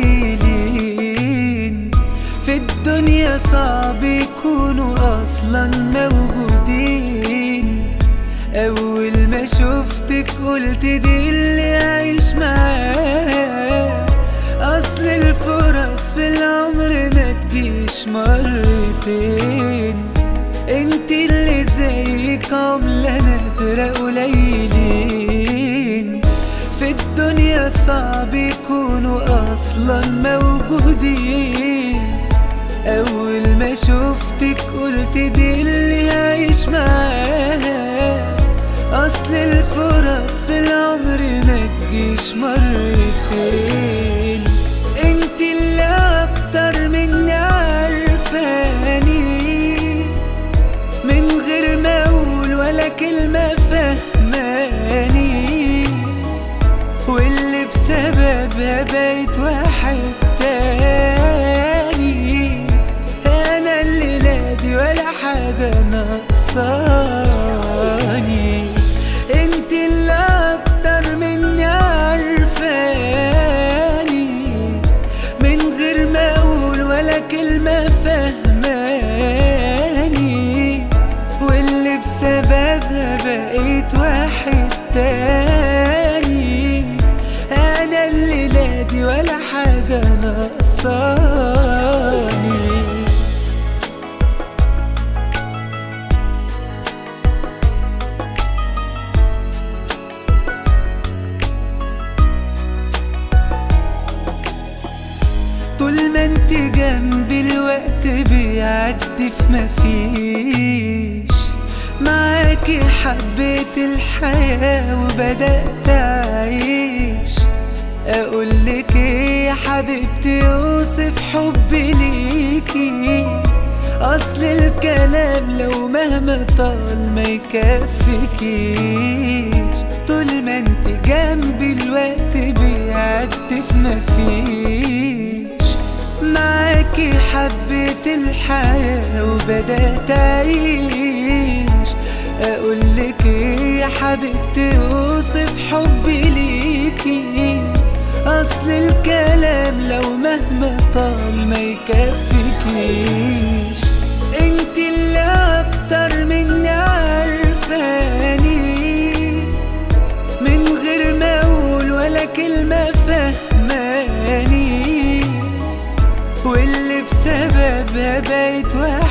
قليلين في الدنيا صعب يكونوا اصلا موجودين اول ما شفتك قلت دي اللي عايش معاه اصل الفرص في العمر ما تجيش مرتين انت اللي زيك عملة نادرة قليلين في الدنيا صعب يكونوا اصلا موجودين اول ما شفتك قلت دي اللي عايش معاها اصل الفرص في العمر ما تجيش مرتين انت اللي اكتر مني عارفاني من غير ما اقول ولا كلمة فهماني واللي بسببها بقيت واحد تاني انا اللي نادي ولا حاجة ناقصاني انت اللي اكتر مني عارفاني من غير ما اقول ولا كلمة فهماني واللي بسببها بقيت واحد تاني انا اللي نادي ولا حاجة ناقصاني طول ما انت جنبي الوقت بيعدي في مفيش معاكي حبيت الحياة وبدأت أعيش أقولك ايه يا حبيبتي اوصف حبي ليكي أصل الكلام لو مهما طال ما يكفيكيش طول ما انت جنبي الوقت بيعدي في مفيش معاكي حبيت الحياة وبدأت أعيش أقولك ايه يا حبيبتي اوصف حبي ليكي أصل الكلام لو مهما طال ما يكفيكيش انت اللي أكتر مني عارفاني من غير ما أقول ولا كلمة فهماني واللي بسببها بقيت واحد